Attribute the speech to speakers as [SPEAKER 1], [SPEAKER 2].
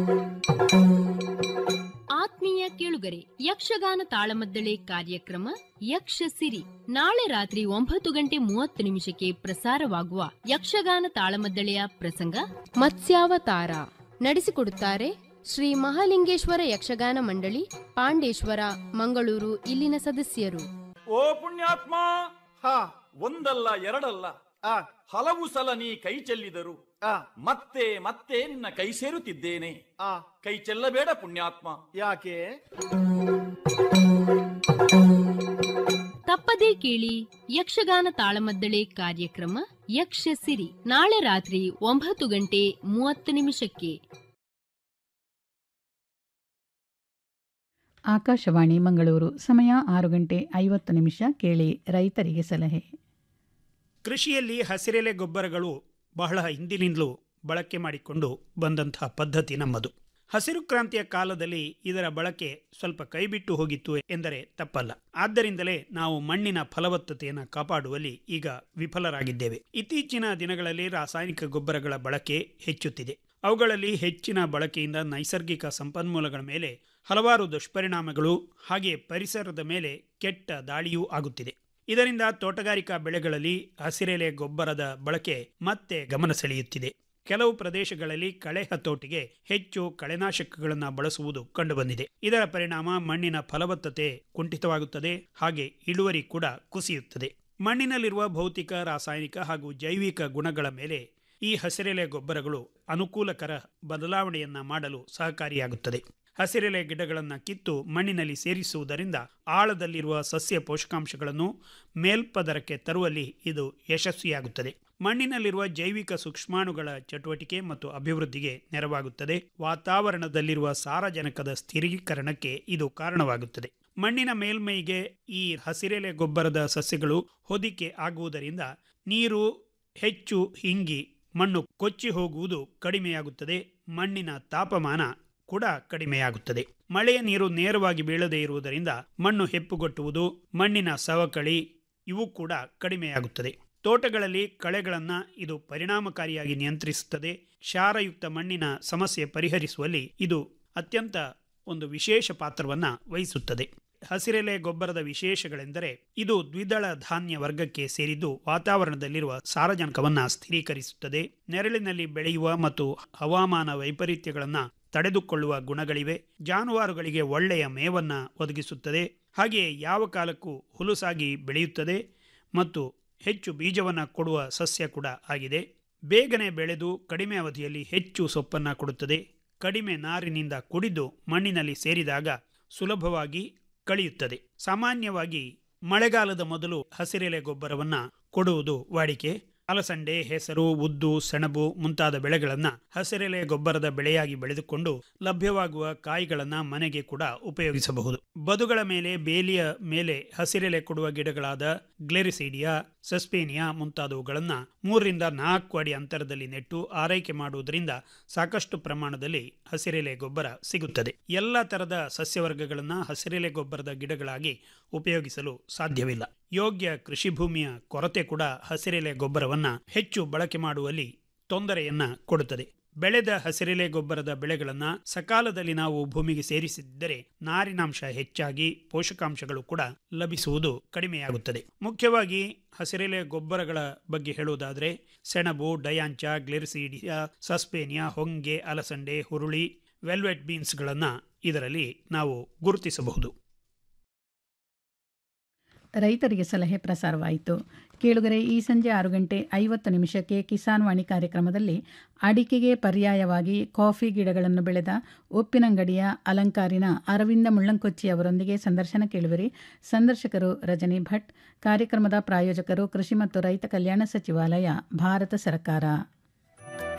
[SPEAKER 1] ಆತ್ಮೀಯ ಕೇಳುಗರೆ ಯಕ್ಷಗಾನ ತಾಳಮದ್ದಳೆ ಕಾರ್ಯಕ್ರಮ ಯಕ್ಷ ಸಿರಿ ನಾಳೆ ರಾತ್ರಿ ಒಂಬತ್ತು ಗಂಟೆ ಮೂವತ್ತು ನಿಮಿಷಕ್ಕೆ ಪ್ರಸಾರವಾಗುವ ಯಕ್ಷಗಾನ ತಾಳಮದ್ದಳೆಯ ಪ್ರಸಂಗ ಮತ್ಸ್ಯಾವತಾರ ನಡೆಸಿಕೊಡುತ್ತಾರೆ ಶ್ರೀ ಮಹಾಲಿಂಗೇಶ್ವರ ಯಕ್ಷಗಾನ ಮಂಡಳಿ ಪಾಂಡೇಶ್ವರ ಮಂಗಳೂರು ಇಲ್ಲಿನ ಸದಸ್ಯರು
[SPEAKER 2] ಓ ಪುಣ್ಯಾತ್ಮ
[SPEAKER 3] ಹಾ
[SPEAKER 2] ಒಂದಲ್ಲ ಎರಡಲ್ಲ
[SPEAKER 3] ಆ
[SPEAKER 2] ಹಲವು ಸಲ ನೀ ಕೈ ಚೆಲ್ಲಿದರು
[SPEAKER 3] ಆ
[SPEAKER 2] ಮತ್ತೆ ಮತ್ತೆ ನಿನ್ನ ಕೈ ಸೇರುತ್ತಿದ್ದೇನೆ
[SPEAKER 3] ಆ
[SPEAKER 2] ಕೈ ಚೆಲ್ಲಬೇಡ ಪುಣ್ಯಾತ್ಮ
[SPEAKER 3] ಯಾಕೆ
[SPEAKER 1] ತಪ್ಪದೇ ಕೇಳಿ ಯಕ್ಷಗಾನ ತಾಳಮದ್ದಳೆ ಕಾರ್ಯಕ್ರಮ ಯಕ್ಷ ಸಿರಿ ನಾಳೆ ರಾತ್ರಿ ಒಂಬತ್ತು ಗಂಟೆ ಮೂವತ್ತು ನಿಮಿಷಕ್ಕೆ
[SPEAKER 4] ಆಕಾಶವಾಣಿ ಮಂಗಳೂರು ಸಮಯ ಆರು ಗಂಟೆ ಐವತ್ತು ನಿಮಿಷ ಕೇಳಿ ರೈತರಿಗೆ ಸಲಹೆ
[SPEAKER 5] ಕೃಷಿಯಲ್ಲಿ ಹಸಿರೆಲೆ ಗೊಬ್ಬರಗಳು ಬಹಳ ಹಿಂದಿನಿಂದಲೂ ಬಳಕೆ ಮಾಡಿಕೊಂಡು ಬಂದಂತಹ ಪದ್ಧತಿ ನಮ್ಮದು ಹಸಿರು ಕ್ರಾಂತಿಯ ಕಾಲದಲ್ಲಿ ಇದರ ಬಳಕೆ ಸ್ವಲ್ಪ ಕೈಬಿಟ್ಟು ಹೋಗಿತ್ತು ಎಂದರೆ ತಪ್ಪಲ್ಲ ಆದ್ದರಿಂದಲೇ ನಾವು ಮಣ್ಣಿನ ಫಲವತ್ತತೆಯನ್ನು ಕಾಪಾಡುವಲ್ಲಿ ಈಗ ವಿಫಲರಾಗಿದ್ದೇವೆ ಇತ್ತೀಚಿನ ದಿನಗಳಲ್ಲಿ ರಾಸಾಯನಿಕ ಗೊಬ್ಬರಗಳ ಬಳಕೆ ಹೆಚ್ಚುತ್ತಿದೆ ಅವುಗಳಲ್ಲಿ ಹೆಚ್ಚಿನ ಬಳಕೆಯಿಂದ ನೈಸರ್ಗಿಕ ಸಂಪನ್ಮೂಲಗಳ ಮೇಲೆ ಹಲವಾರು ದುಷ್ಪರಿಣಾಮಗಳು ಹಾಗೆ ಪರಿಸರದ ಮೇಲೆ ಕೆಟ್ಟ ದಾಳಿಯೂ ಆಗುತ್ತಿದೆ ಇದರಿಂದ ತೋಟಗಾರಿಕಾ ಬೆಳೆಗಳಲ್ಲಿ ಹಸಿರೆಲೆ ಗೊಬ್ಬರದ ಬಳಕೆ ಮತ್ತೆ ಗಮನ ಸೆಳೆಯುತ್ತಿದೆ ಕೆಲವು ಪ್ರದೇಶಗಳಲ್ಲಿ ಕಳೆ ಹತೋಟಿಗೆ ಹೆಚ್ಚು ಕಳೆನಾಶಕಗಳನ್ನು ಬಳಸುವುದು ಕಂಡುಬಂದಿದೆ ಇದರ ಪರಿಣಾಮ ಮಣ್ಣಿನ ಫಲವತ್ತತೆ ಕುಂಠಿತವಾಗುತ್ತದೆ ಹಾಗೆ ಇಳುವರಿ ಕೂಡ ಕುಸಿಯುತ್ತದೆ ಮಣ್ಣಿನಲ್ಲಿರುವ ಭೌತಿಕ ರಾಸಾಯನಿಕ ಹಾಗೂ ಜೈವಿಕ ಗುಣಗಳ ಮೇಲೆ ಈ ಹಸಿರೆಲೆ ಗೊಬ್ಬರಗಳು ಅನುಕೂಲಕರ ಬದಲಾವಣೆಯನ್ನ ಮಾಡಲು ಸಹಕಾರಿಯಾಗುತ್ತದೆ ಹಸಿರೆಲೆ ಗಿಡಗಳನ್ನು ಕಿತ್ತು ಮಣ್ಣಿನಲ್ಲಿ ಸೇರಿಸುವುದರಿಂದ ಆಳದಲ್ಲಿರುವ ಸಸ್ಯ ಪೋಷಕಾಂಶಗಳನ್ನು ಮೇಲ್ಪದರಕ್ಕೆ ತರುವಲ್ಲಿ ಇದು ಯಶಸ್ವಿಯಾಗುತ್ತದೆ ಮಣ್ಣಿನಲ್ಲಿರುವ ಜೈವಿಕ ಸೂಕ್ಷ್ಮಾಣುಗಳ ಚಟುವಟಿಕೆ ಮತ್ತು ಅಭಿವೃದ್ಧಿಗೆ ನೆರವಾಗುತ್ತದೆ ವಾತಾವರಣದಲ್ಲಿರುವ ಸಾರಜನಕದ ಸ್ಥಿರೀಕರಣಕ್ಕೆ ಇದು ಕಾರಣವಾಗುತ್ತದೆ ಮಣ್ಣಿನ ಮೇಲ್ಮೈಗೆ ಈ ಹಸಿರೆಲೆ ಗೊಬ್ಬರದ ಸಸ್ಯಗಳು ಹೊದಿಕೆ ಆಗುವುದರಿಂದ ನೀರು ಹೆಚ್ಚು ಹಿಂಗಿ ಮಣ್ಣು ಕೊಚ್ಚಿ ಹೋಗುವುದು ಕಡಿಮೆಯಾಗುತ್ತದೆ ಮಣ್ಣಿನ ತಾಪಮಾನ ಕೂಡ ಕಡಿಮೆಯಾಗುತ್ತದೆ ಮಳೆಯ ನೀರು ನೇರವಾಗಿ ಬೀಳದೇ ಇರುವುದರಿಂದ ಮಣ್ಣು ಹೆಪ್ಪುಗೊಟ್ಟುವುದು ಮಣ್ಣಿನ ಸವಕಳಿ ಇವು ಕೂಡ ಕಡಿಮೆಯಾಗುತ್ತದೆ ತೋಟಗಳಲ್ಲಿ ಕಳೆಗಳನ್ನು ಇದು ಪರಿಣಾಮಕಾರಿಯಾಗಿ ನಿಯಂತ್ರಿಸುತ್ತದೆ ಕ್ಷಾರಯುಕ್ತ ಮಣ್ಣಿನ ಸಮಸ್ಯೆ ಪರಿಹರಿಸುವಲ್ಲಿ ಇದು ಅತ್ಯಂತ ಒಂದು ವಿಶೇಷ ಪಾತ್ರವನ್ನು ವಹಿಸುತ್ತದೆ ಹಸಿರೆಲೆ ಗೊಬ್ಬರದ ವಿಶೇಷಗಳೆಂದರೆ ಇದು ದ್ವಿದಳ ಧಾನ್ಯ ವರ್ಗಕ್ಕೆ ಸೇರಿದ್ದು ವಾತಾವರಣದಲ್ಲಿರುವ ಸಾರಜನಕವನ್ನು ಸ್ಥಿರೀಕರಿಸುತ್ತದೆ ನೆರಳಿನಲ್ಲಿ ಬೆಳೆಯುವ ಮತ್ತು ಹವಾಮಾನ ವೈಪರೀತ್ಯಗಳನ್ನು ತಡೆದುಕೊಳ್ಳುವ ಗುಣಗಳಿವೆ ಜಾನುವಾರುಗಳಿಗೆ ಒಳ್ಳೆಯ ಮೇವನ್ನ ಒದಗಿಸುತ್ತದೆ ಹಾಗೆಯೇ ಯಾವ ಕಾಲಕ್ಕೂ ಹುಲುಸಾಗಿ ಬೆಳೆಯುತ್ತದೆ ಮತ್ತು ಹೆಚ್ಚು ಬೀಜವನ್ನು ಕೊಡುವ ಸಸ್ಯ ಕೂಡ ಆಗಿದೆ ಬೇಗನೆ ಬೆಳೆದು ಕಡಿಮೆ ಅವಧಿಯಲ್ಲಿ ಹೆಚ್ಚು ಸೊಪ್ಪನ್ನು ಕೊಡುತ್ತದೆ ಕಡಿಮೆ ನಾರಿನಿಂದ ಕುಡಿದು ಮಣ್ಣಿನಲ್ಲಿ ಸೇರಿದಾಗ ಸುಲಭವಾಗಿ ಕಳೆಯುತ್ತದೆ ಸಾಮಾನ್ಯವಾಗಿ ಮಳೆಗಾಲದ ಮೊದಲು ಹಸಿರೆಲೆ ಗೊಬ್ಬರವನ್ನು ಕೊಡುವುದು ವಾಡಿಕೆ ಅಲಸಂಡೆ ಹೆಸರು ಉದ್ದು ಸೆಣಬು ಮುಂತಾದ ಬೆಳೆಗಳನ್ನು ಹಸಿರೆಲೆ ಗೊಬ್ಬರದ ಬೆಳೆಯಾಗಿ ಬೆಳೆದುಕೊಂಡು ಲಭ್ಯವಾಗುವ ಕಾಯಿಗಳನ್ನು ಮನೆಗೆ ಕೂಡ ಉಪಯೋಗಿಸಬಹುದು ಬದುಗಳ ಮೇಲೆ ಬೇಲಿಯ ಮೇಲೆ ಹಸಿರೆಲೆ ಕೊಡುವ ಗಿಡಗಳಾದ ಗ್ಲೆರಿಸೀಡಿಯಾ ಸಸ್ಪೇನಿಯಾ ಮುಂತಾದವುಗಳನ್ನು ಮೂರರಿಂದ ನಾಲ್ಕು ಅಡಿ ಅಂತರದಲ್ಲಿ ನೆಟ್ಟು ಆರೈಕೆ ಮಾಡುವುದರಿಂದ ಸಾಕಷ್ಟು ಪ್ರಮಾಣದಲ್ಲಿ ಹಸಿರೆಲೆ ಗೊಬ್ಬರ ಸಿಗುತ್ತದೆ ಎಲ್ಲ ತರದ ಸಸ್ಯವರ್ಗಗಳನ್ನು ಹಸಿರೆಲೆ ಗೊಬ್ಬರದ ಗಿಡಗಳಾಗಿ ಉಪಯೋಗಿಸಲು ಸಾಧ್ಯವಿಲ್ಲ ಯೋಗ್ಯ ಕೃಷಿ ಭೂಮಿಯ ಕೊರತೆ ಕೂಡ ಹಸಿರೆಲೆ ಗೊಬ್ಬರವನ್ನ ಹೆಚ್ಚು ಬಳಕೆ ಮಾಡುವಲ್ಲಿ ತೊಂದರೆಯನ್ನ ಕೊಡುತ್ತದೆ ಬೆಳೆದ ಹಸಿರೆಲೆ ಗೊಬ್ಬರದ ಬೆಳೆಗಳನ್ನು ಸಕಾಲದಲ್ಲಿ ನಾವು ಭೂಮಿಗೆ ಸೇರಿಸಿದ್ದರೆ ನಾರಿನಾಂಶ ಹೆಚ್ಚಾಗಿ ಪೋಷಕಾಂಶಗಳು ಕೂಡ ಲಭಿಸುವುದು ಕಡಿಮೆಯಾಗುತ್ತದೆ ಮುಖ್ಯವಾಗಿ ಹಸಿರೆಲೆ ಗೊಬ್ಬರಗಳ ಬಗ್ಗೆ ಹೇಳುವುದಾದರೆ ಸೆಣಬು ಡಯಾಂಚ ಗ್ಲಿರ್ಸಿಡಿಯಾ ಸಸ್ಪೇನಿಯಾ ಹೊಂಗೆ ಅಲಸಂಡೆ ಹುರುಳಿ ವೆಲ್ವೆಟ್ ಬೀನ್ಸ್ಗಳನ್ನು ಇದರಲ್ಲಿ ನಾವು ಗುರುತಿಸಬಹುದು
[SPEAKER 4] ರೈತರಿಗೆ ಸಲಹೆ ಪ್ರಸಾರವಾಯಿತು ಕೇಳುಗರೆ ಈ ಸಂಜೆ ಆರು ಗಂಟೆ ಐವತ್ತು ನಿಮಿಷಕ್ಕೆ ಕಿಸಾನ್ ವಾಣಿ ಕಾರ್ಯಕ್ರಮದಲ್ಲಿ ಅಡಿಕೆಗೆ ಪರ್ಯಾಯವಾಗಿ ಕಾಫಿ ಗಿಡಗಳನ್ನು ಬೆಳೆದ ಉಪ್ಪಿನಂಗಡಿಯ ಅಲಂಕಾರಿನ ಅರವಿಂದ ಮುಳ್ಳಂಕೊಚ್ಚಿ ಅವರೊಂದಿಗೆ ಸಂದರ್ಶನ ಕೇಳುವಿರಿ ಸಂದರ್ಶಕರು ರಜನಿ ಭಟ್ ಕಾರ್ಯಕ್ರಮದ ಪ್ರಾಯೋಜಕರು ಕೃಷಿ ಮತ್ತು ರೈತ ಕಲ್ಯಾಣ ಸಚಿವಾಲಯ ಭಾರತ ಸರ್ಕಾರ